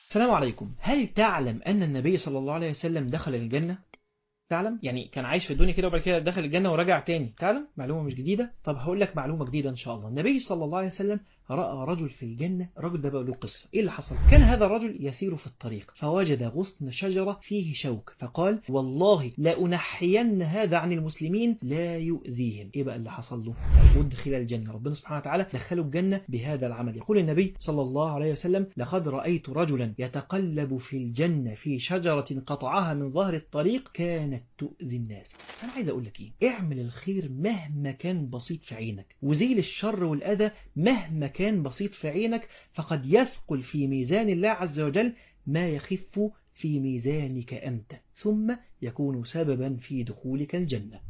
السلام عليكم هل تعلم أن النبي صلى الله عليه وسلم دخل الجنة؟ تعلم؟ يعني كان عايش في الدنيا كده وبعد كده دخل الجنة ورجع تاني تعلم؟ معلومة مش جديدة؟ طب هقول لك معلومة جديدة إن شاء الله النبي صلى الله عليه وسلم رأى رجل في الجنة الرجل ده بقى له قصة إيه اللي حصل؟ كان هذا الرجل يسير في الطريق فوجد غصن شجرة فيه شوك فقال والله لأنحين هذا عن المسلمين لا يؤذيهم إيه بقى اللي حصل له؟ أدخل الجنة ربنا سبحانه وتعالى دخله الجنة بهذا العمل يقول النبي صلى الله عليه وسلم لقد رأيت رجلا يتقلب في الجنة في شجرة قطعها من ظهر الطريق كانت تؤذي الناس أنا عايز أقول لك إيه؟ اعمل الخير مهما كان بسيط في عينك وزيل الشر والأذى مهما كان بسيط في عينك فقد يثقل في ميزان الله عز وجل ما يخف في ميزانك أنت ثم يكون سببا في دخولك الجنة